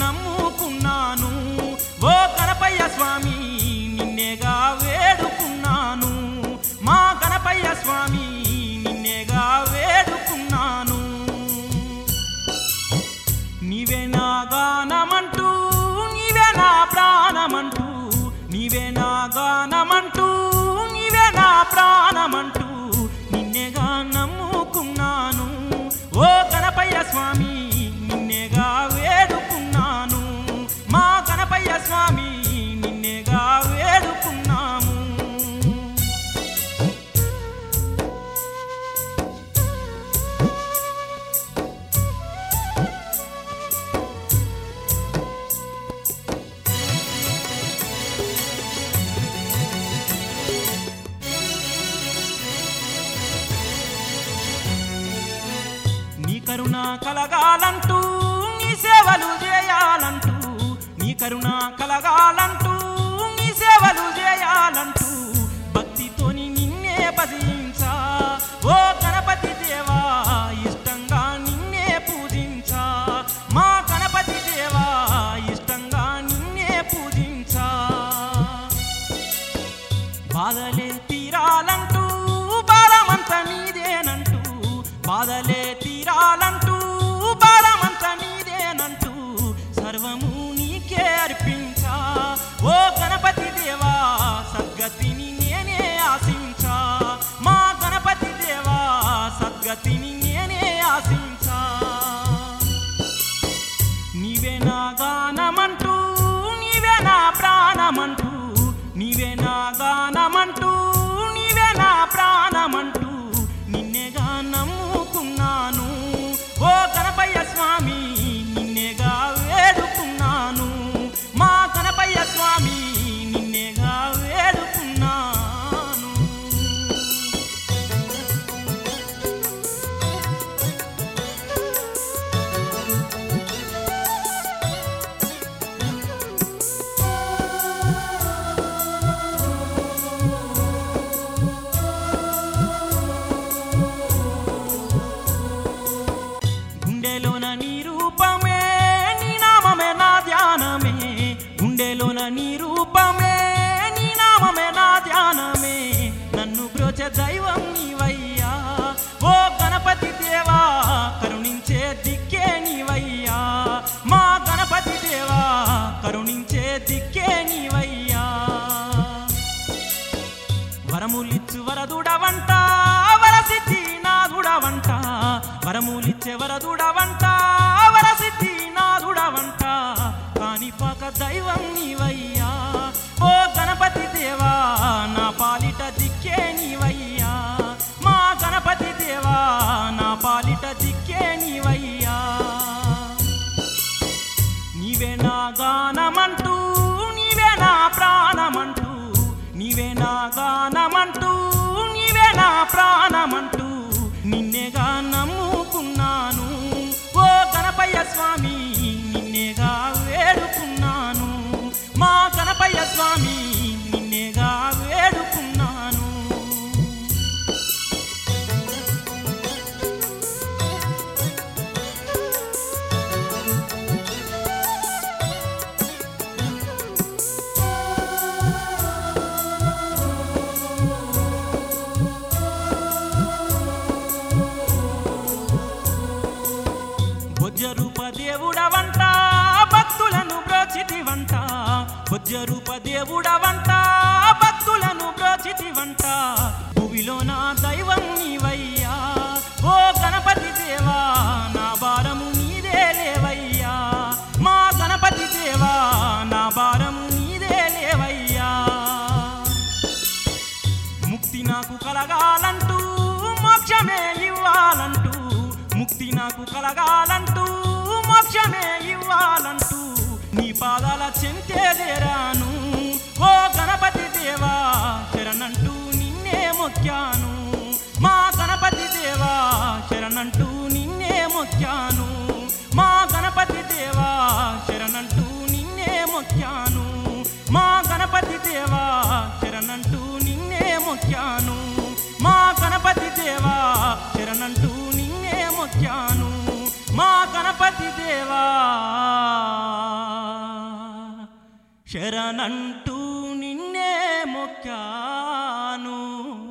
నమ్ముకున్నాను ఓ గణపయ్య స్వామి నిన్నేగా వేడుకున్నాను మా గణపయ్య స్వామి నిన్నేగా వేడుకున్నాను నీవే నా గానమంటూ నీవే నా ప్రాణమంటూ నీవే నా గానమంటూ నీవే నా ప్రాణమంటూ నిన్నేగా నమ్ముకున్నాను ఓ గణపయ్య స్వామి నిన్నేగా వేడుకున్నాను మా గణపయ్య స్వామి నిన్నేగా వేడుకున్నాము నీ కరుణ కలగాలంటూ నీ సేవలు చేయాలంటూ నీ కరుణ కలగాలంటూ నీ సేవలు చేయాలంటూ భక్తితోని నిన్నే భజించా ఓ గణపతి దేవా ఇష్టంగా నిన్నే పూజించా మా గణపతి దేవా ఇష్టంగా నిన్నే పూజించా బాధలే తీరాలంటూ భారమంత నీదేనంటూ బాధలే తీరాలంటూ భారమంత నీదేనంటూ సర్వము నీకే అర్పించా ఓ గణపతి దేవా సద్గతిని నేనే ఆశించా మా గణపతి దేవా సద్గతిని నేనే ఆశించా నీవే నా గానమంటూ నీవే నా ప్రాణమంటూ నీవే నా గానమంటూ నీవే నా ప్రాణమంటూ నిన్నేగా నమ్ముకున్నాను ఓ గణపయ్య స్వామి నిన్నేగా వేడుకున్నాను మా గణపయ్య స్వామి నిన్నేగా వేడుకున్నాను గుండెలోన నీ రూపమే నీ నామమే నా ధ్యానమే గుండెలోన నీ రూపమే నీ నామమే నా ధ్యానమే నన్ను బ్రోచే దైవం నీవయ్యా ఓ గణపతి దేవా కరుణించే దిక్కే నీవయ్యా మా గణపతి దేవా కరుణించే దిక్కే నీవయ్యా వరములిచ్చు వరదుడవంట వరసిద్ధి నాదుడవంట వరములిచ్చే వరదుడవంట వరసిద్ధి నాదుడవంట కాని పాక దైవం నీవయ్యా ఓ గణపతి దేవా నా పాలిట దిక్కే నీవయ్యా మా గణపతి దేవా నా పాలిట దిక్కే నీవయ్యా నీవే నా గానమంటూ నీవే నా ప్రాణమంటూ నీవే నా గానమంటూ నీవే నా ప్రాణమంటూ నిన్నేగా నమ్ముకున్నాను ఓ గణపయ్య స్వామి నిన్నేగా వేడుకున్నాను మా గణపయ్య స్వామి నిన్నేగా వేడుకున్నాను భుజరూప దేవుడవంట భక్తులను బ్రోచితివంట భుజరూప దేవుడవంట భక్తులను బ్రోచితివంట భూమిలో నా దైవం నీవయ్యా ఓ గణపతి దేవా నా భారము నీదే లేవయ్యా మా గణపతి దేవా నా భారము నీదే లేవయ్యా ముక్తి నాకు కలగాలంటూ మోక్షమే ఇవ్వాలంటూ ముక్తి నాకు కలగాలంటూ మోక్షమే ఇవ్వాలంటూ నీ పాదాల చెంతేదేరాను ఓ గణపతి దేవా శరణంటూ నిన్నే మొక్కాను మా గణపతి దేవా శరణంటూ నిన్నే మొక్కాను మా గణపతి దేవా శరణంటూ నిన్నే మొక్కాను మా గణపతి దేవా శరణంటూ నిన్నే మొక్కాను మా గణపతి దేవా శరణంటూ నిన్నే మొక్కాను మా గణపతి దేవా శరణంటూ నిన్నే మొక్కాను